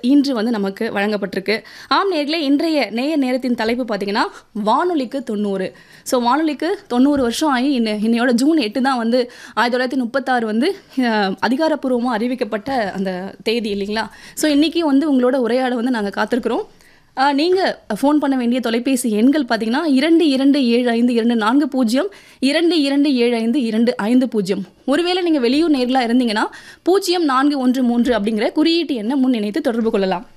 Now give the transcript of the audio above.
இன்று வந்து நமக்கு வழங்கப்பட்டிருக்கு ஆம் நேர்களே இன்றைய நேய நேரத்தின் தலைப்பு பார்த்தீங்கன்னா வானொலிக்கு தொண்ணூறு ஸோ வானொலிக்கு தொண்ணூறு வருஷம் ஆகி இன்ன இன்னையோட ஜூன் எட்டு தான் வந்து ஆயிரத்தி தொள்ளாயிரத்தி முப்பத்தாறு வந்து அதிகாரப்பூர்வமாக அறிவிக்கப்பட்ட அந்த தேதி இல்லைங்களா ஸோ இன்றைக்கி வந்து உங்களோட உரையாட வந்து நாங்கள் காத்திருக்கிறோம் நீங்கள் ஃபோன் பண்ண வேண்டிய தொலைபேசி எண்கள் பார்த்தீங்கன்னா இரண்டு இரண்டு ஏழு ஐந்து இரண்டு நான்கு பூஜ்ஜியம் இரண்டு இரண்டு ஏழு ஐந்து இரண்டு ஐந்து பூஜ்ஜியம் ஒருவேளை நீங்கள் வெளியூர் நேர்களாக இருந்தீங்கன்னா பூஜ்ஜியம் நான்கு ஒன்று மூன்று அப்படிங்கிற குறியீட்டு எண்ணை முன் இணைத்து தொடர்பு கொள்ளலாம்